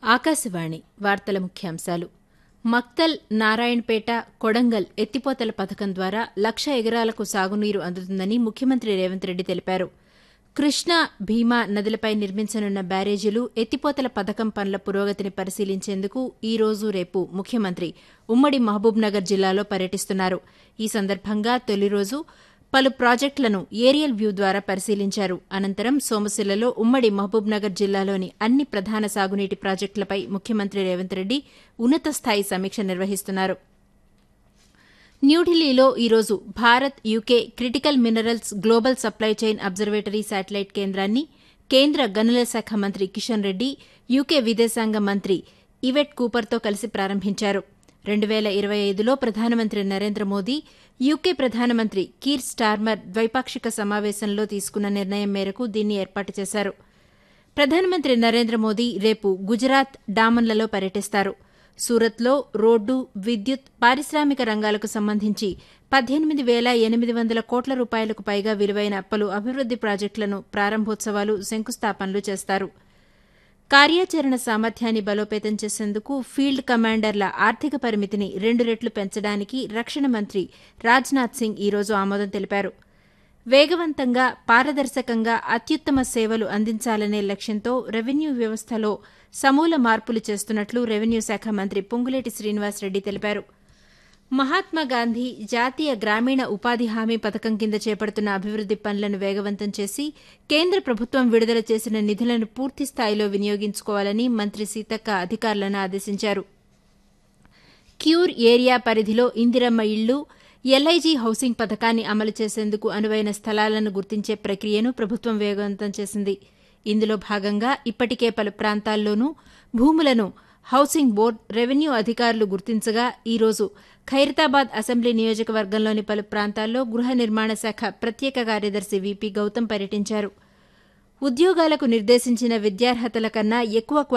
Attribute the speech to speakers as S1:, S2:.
S1: ఆకాశవాణి వార్తల ముఖ్యాంశాలు మక్తల్ నారాయణపేట కొడంగల్ ఎత్తిపోతల పథకం ద్వారా లక్ష ఎకరాలకు సాగునీరు అందుతుందని ముఖ్యమంత్రి రేవంత్ రెడ్డి తెలిపారు కృష్ణా భీమా నదులపై నిర్మించనున్న బ్యారేజీలు ఎత్తిపోతల పథకం పనుల పురోగతిని పరిశీలించేందుకు ఈ రోజు రేపు ముఖ్యమంత్రి ఉమ్మడి మహబూబ్నగర్ జిల్లాలో పర్యటిస్తున్నారు ఈ సందర్భంగా తొలి రోజు పలు ప్రాజెక్టులను ఏరియల్ వ్యూ ద్వారా పరిశీలించారు అనంతరం సోమశిలలో ఉమ్మడి మహబూబ్నగర్ జిల్లాలోని అన్ని ప్రధాన సాగునీటి ప్రాజెక్టులపై ముఖ్యమంత్రి రేవంత్ రెడ్డి ఉన్నత స్థాయి సమీక్ష నిర్వహిస్తున్నారు న్యూఢిల్లీలో ఈరోజు Bharat UK critical minerals global supply chain observatory satellite కేంద్రాన్ని కేంద్ర గనుల శాఖ మంత్రి కిషన్ రెడ్డి యూకే విదేశాంగ మంత్రి ఇవెట్ కూపర్తో కలిసి ప్రారంభించారు రెండు వేల ఇరవై ఐదులో ప్రధానమంత్రి నరేంద్ర మోదీ యూకే ప్రధానమంత్రి కీర్ స్టార్మర్ ద్వైపాక్షిక సమావేశంలో తీసుకున్న నిర్ణయం మేరకు దీన్ని ఏర్పాటు చేశారు ప్రధానమంత్రి నరేంద్ర మోదీ రేపు గుజరాత్ డామన్లలో పర్యటిస్తారు సూరత్లో రోడ్డు విద్యుత్ పారిశ్రామిక రంగాలకు సంబంధించి పద్దెనిమిది వేల ఎనిమిది వందల కోట్ల రూపాయలకు పైగా విలువైన పలు అభివృద్ది ప్రాజెక్టులను ప్రారంభోత్సవాలు శంకుస్థాపనలు చేస్తారు కార్యాచరణ సామర్థ్యాన్ని బలోపేతం చేసేందుకు ఫీల్డ్ కమాండర్ల ఆర్థిక పరిమితిని రెండు రెట్లు పెంచడానికి రక్షణ మంత్రి రాజ్నాథ్ సింగ్ ఈరోజు ఆమోదం తెలిపారు వేగవంతంగా పారదర్శకంగా అత్యుత్తమ సేవలు అందించాలనే లక్ష్యంతో రెవెన్యూ వ్యవస్థలో సమూల మార్పులు చేస్తున్నట్లు రెవెన్యూ శాఖ మంత్రి పొంగులేటి శ్రీనివాసరెడ్డి తెలిపారు మహాత్మాగాంధీ జాతీయ గ్రామీణ ఉపాధి హామీ పథకం కింద చేపడుతున్న అభివృద్ది పనులను వేగవంతం చేసి కేంద్ర ప్రభుత్వం విడుదల చేసిన నిధులను పూర్తి స్థాయిలో వినియోగించుకోవాలని మంత్రి సీతక్క అధికారులను ఆదేశించారు క్యూర్ ఏరియా పరిధిలో ఇందిరమ్మ ఇళ్లు ఎల్ఐజీ హౌసింగ్ పథకాన్ని అమలు చేసేందుకు అనువైన స్థలాలను గుర్తించే ప్రక్రియను ప్రభుత్వం వేగవంతం చేసింది ఇందులో భాగంగా ఇప్పటికే పలు ప్రాంతాల్లోనూ భూములను హౌసింగ్ బోర్డు రెవెన్యూ అధికారులు గుర్తించగా ఈ రోజు ఖైరతాబాద్ అసెంబ్లీ నియోజకవర్గంలోని పలు ప్రాంతాల్లో గృహ నిర్మాణ శాఖ ప్రత్యేక కార్యదర్శి వీపీ గౌతమ్ పర్యటించారు ఉద్యోగాలకు నిర్దేశించిన విద్యార్హతల కన్నా ఎక్కువ